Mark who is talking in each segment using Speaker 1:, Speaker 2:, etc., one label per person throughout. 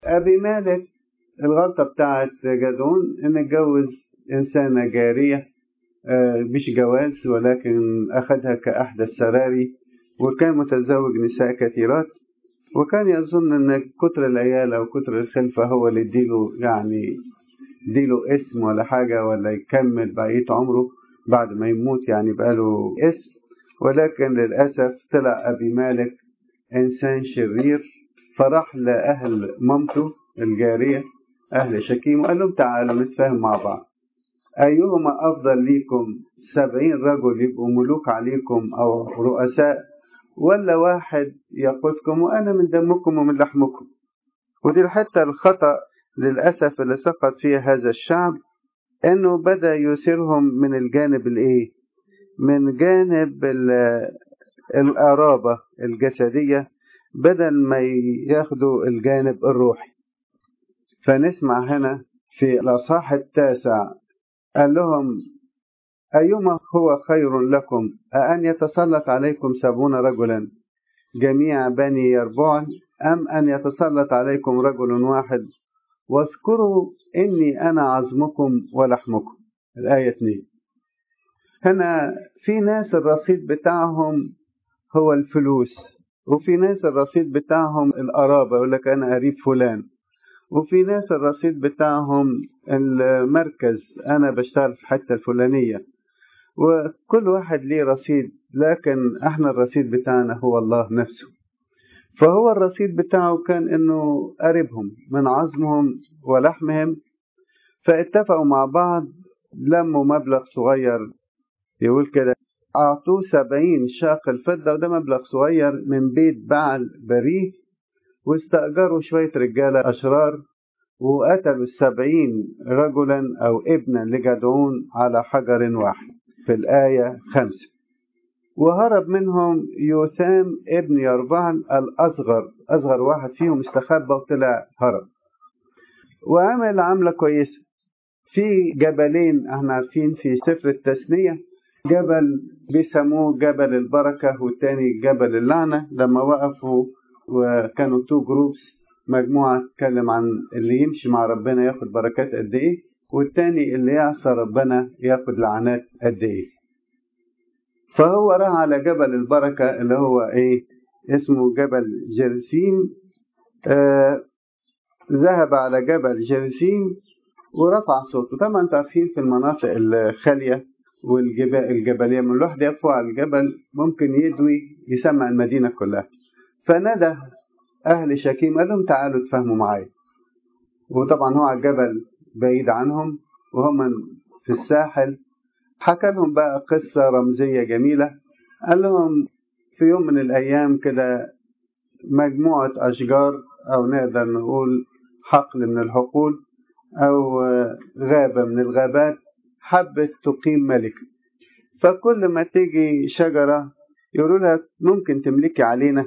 Speaker 1: أبي مالك الغلطة بتاعت جدعون إن اتجوز إنسانة جارية مش جواز ولكن أخذها كأحدى السراري وكان متزوج نساء كثيرات وكان يظن ان كتر العيال او كتر الخلفة هو اللي يديله يعني يديله اسم ولا حاجة ولا يكمل بقية عمره بعد ما يموت يعني بقاله اسم ولكن للأسف طلع أبي مالك إنسان شرير فراح لأهل مامته الجارية أهل شكيم وقال لهم تعالوا نتفاهم مع بعض أيهما أفضل ليكم سبعين رجل يبقوا ملوك عليكم أو رؤساء ولا واحد يقودكم وأنا من دمكم ومن لحمكم ودي الحتة الخطأ للأسف اللي سقط فيها هذا الشعب أنه بدأ يثيرهم من الجانب الإيه؟ من جانب القرابة الجسدية بدل ما ياخدوا الجانب الروحي فنسمع هنا في الأصحاح التاسع قال لهم أيما هو خير لكم أأن يتسلط عليكم سبعون رجلا جميع بني يربعن أم أن يتسلط عليكم رجل واحد واذكروا إني أنا عظمكم ولحمكم الآية 2 هنا في ناس الرصيد بتاعهم هو الفلوس وفي ناس الرصيد بتاعهم القرابة يقول لك أنا قريب فلان وفي ناس الرصيد بتاعهم المركز أنا بشتغل في الحتة الفلانية وكل واحد ليه رصيد لكن احنا الرصيد بتاعنا هو الله نفسه فهو الرصيد بتاعه كان انه قريبهم من عظمهم ولحمهم فاتفقوا مع بعض لموا مبلغ صغير يقول كده أعطوه سبعين شاق الفضة وده مبلغ صغير من بيت بعل بريه واستأجروا شوية رجالة أشرار وقتلوا السبعين رجلا أو ابنا لجدعون على حجر واحد في الآية خمسة وهرب منهم يوثام ابن يربعن الأصغر أصغر واحد فيهم استخبى وطلع هرب وعمل عملة كويسة في جبلين احنا عارفين في سفر التثنية جبل بيسموه جبل البركة والتاني جبل اللعنة لما وقفوا وكانوا تو جروبس مجموعة تتكلم عن اللي يمشي مع ربنا ياخد بركات قد ايه والتاني اللي يعصى ربنا ياخد لعنات قد ايه فهو راح على جبل البركة اللي هو ايه اسمه جبل جرسيم آه ذهب على جبل جرسيم ورفع صوته طبعا انتوا عارفين في المناطق الخالية والجبال الجبلية من الواحد يقف على الجبل ممكن يدوي يسمع المدينة كلها فنادى أهل شكيم قال لهم تعالوا تفهموا معايا وطبعا هو على الجبل بعيد عنهم وهم في الساحل حكى لهم بقى قصة رمزية جميلة قال لهم في يوم من الأيام كده مجموعة أشجار أو نقدر نقول حقل من الحقول أو غابة من الغابات حبت تقيم ملك فكل ما تيجي شجرة يقولوا لها ممكن تملكي علينا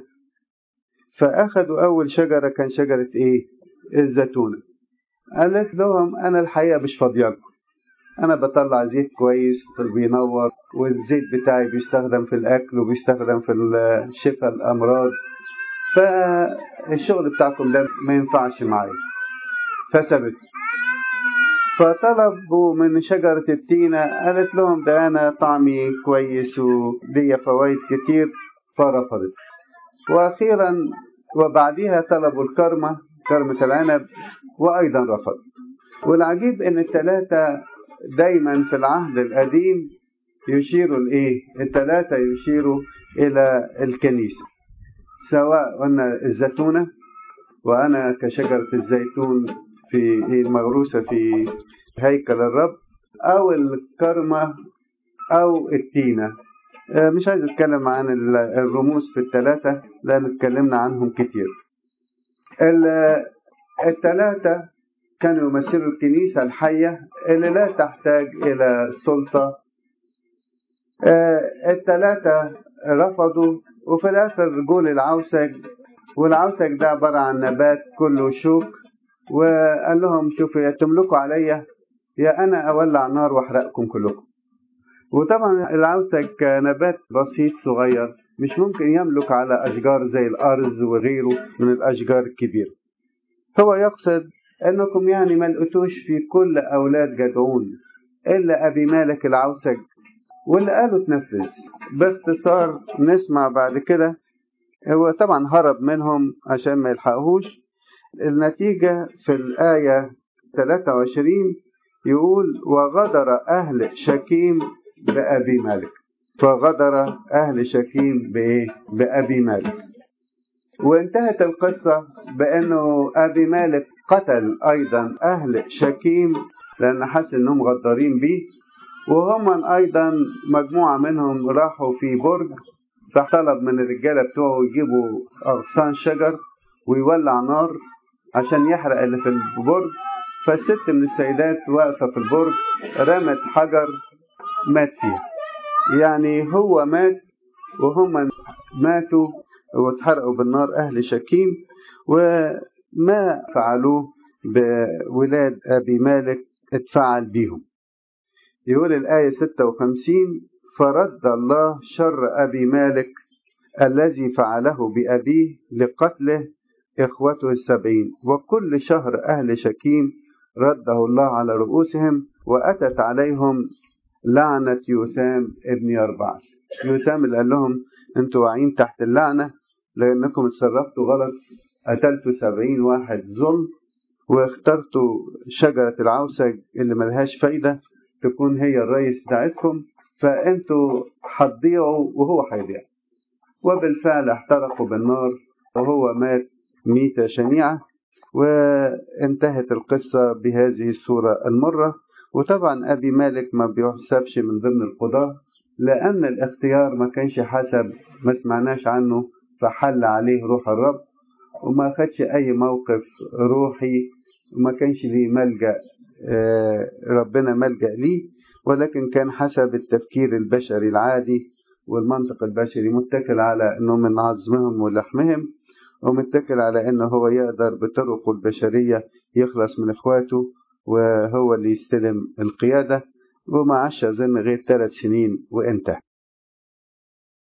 Speaker 1: فأخذوا أول شجرة كان شجرة إيه؟ الزيتونة قالت لهم أنا الحقيقة مش فاضيالكم أنا بطلع زيت كويس بينور والزيت بتاعي بيستخدم في الأكل وبيستخدم في شفاء الأمراض فالشغل بتاعكم ده ما ينفعش معايا فسبت فطلبوا من شجرة التينة قالت لهم ده أنا طعمي كويس وليا فوائد كتير فرفضت وأخيرا وبعدها طلبوا الكرمة كرمة العنب وأيضا رفض والعجيب أن الثلاثة دايما في العهد القديم يشيروا لإيه؟ الثلاثة يشيروا إلى الكنيسة سواء قلنا الزيتونة وأنا كشجرة الزيتون في المغروسة في هيكل الرب أو الكرمة أو التينة مش عايز أتكلم عن الرموز في الثلاثة لأن اتكلمنا عنهم كتير الثلاثة كانوا يمثلوا الكنيسة الحية اللي لا تحتاج إلى سلطة الثلاثة رفضوا وفي الآخر جول العوسج والعوسج ده عبارة عن نبات كله شوك وقال لهم شوفوا يا تملكوا عليا يا أنا أولع نار وأحرقكم كلكم وطبعا العوسج كنبات بسيط صغير مش ممكن يملك على أشجار زي الأرز وغيره من الأشجار الكبيرة هو يقصد انكم يعني ما لقيتوش في كل اولاد جدعون الا ابي مالك العوسج واللي قاله اتنفذ باختصار نسمع بعد كده هو طبعا هرب منهم عشان ما يلحقهوش النتيجة في الآية 23 يقول وغدر أهل شكيم بأبي مالك فغدر أهل شكيم بإيه؟ بأبي مالك وانتهت القصة بأنه أبي مالك قتل أيضا أهل شكيم لأن حس أنهم غدارين بيه وهم أيضا مجموعة منهم راحوا في برج فطلب من الرجالة بتوعه يجيبوا أغصان شجر ويولع نار عشان يحرق اللي في البرج فالست من السيدات واقفة في البرج رمت حجر مات فيها يعني هو مات وهم ماتوا واتحرقوا بالنار أهل شكيم وما فعلوه بولاد أبي مالك اتفعل بيهم يقول الآية 56 فرد الله شر أبي مالك الذي فعله بأبيه لقتله إخوته السبعين وكل شهر أهل شكيم رده الله على رؤوسهم وأتت عليهم لعنة يوسام ابن يربعل يوسام اللي قال لهم انتوا واعيين تحت اللعنة لأنكم اتصرفتوا غلط قتلتوا سبعين واحد ظلم واخترتوا شجرة العوسج اللي ملهاش فايدة تكون هي الرئيس بتاعتكم فانتوا هتضيعوا وهو هيضيع وبالفعل احترقوا بالنار وهو مات ميتة شنيعة وانتهت القصة بهذه الصورة المرة وطبعا أبي مالك ما بيحسبش من ضمن القضاة لأن الاختيار ما كانش حسب ما سمعناش عنه فحل عليه روح الرب وما خدش أي موقف روحي وما كانش ليه ملجأ ربنا ملجأ ليه ولكن كان حسب التفكير البشري العادي والمنطق البشري متكل على أنه من عظمهم ولحمهم ومتكل على أنه هو يقدر بطرقه البشرية يخلص من إخواته وهو اللي يستلم القيادة وما عاش أظن غير ثلاث سنين وانتهى